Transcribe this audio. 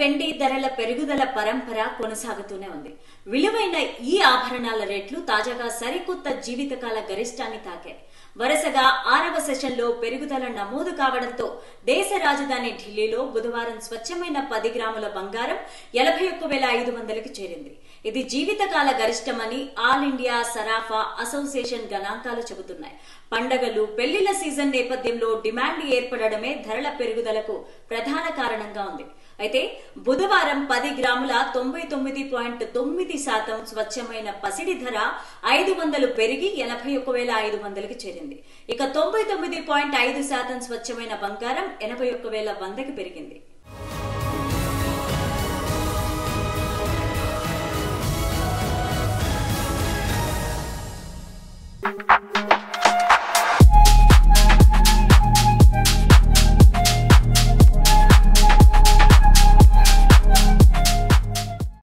వెండి ధరల పెరుగుదల పరంపర కొనసాగుతూనే ఉంది విలువైన ఈ ఆభరణాల రేట్లు తాజాగా సరికొత్త జీవితకాల గరిష్టాన్ని తాకాయి వరుసగా ఆరవ సెషన్లో పెరుగుదల నమోదు కావడంతో దేశ రాజధాని ఢిల్లీలో బుధవారం స్వచ్ఛమైన పది గ్రాముల బంగారం ఎనభై ఒక్క వేల ఐదు వందలకి చేరింది ఇది జీవితకాల గరిష్టమని ఆల్ ఇండియా సరాఫా అసోసియేషన్ గణాంకాలు చెబుతున్నాయి పండగలు పెళ్లిళ్ల సీజన్ నేపథ్యంలో డిమాండ్ ఏర్పడడమే ధరల పెరుగుదలకు ప్రధాన కారణంగా ఉంది అయితే బుధవారం పది గ్రాముల తొంభై తొమ్మిది పాయింట్ తొమ్మిది శాతం స్వచ్ఛమైన పసిడి ధర ఐదు వందలు పెరిగి ఎనభై ఒక వేల ఐదు వందలకి చేరింది ఇక తొంభై తొమ్మిది పాయింట్ ఐదు శాతం స్వచ్ఛమైన బంగారం ఎనభై ఒక్క వేల వందకి పెరిగింది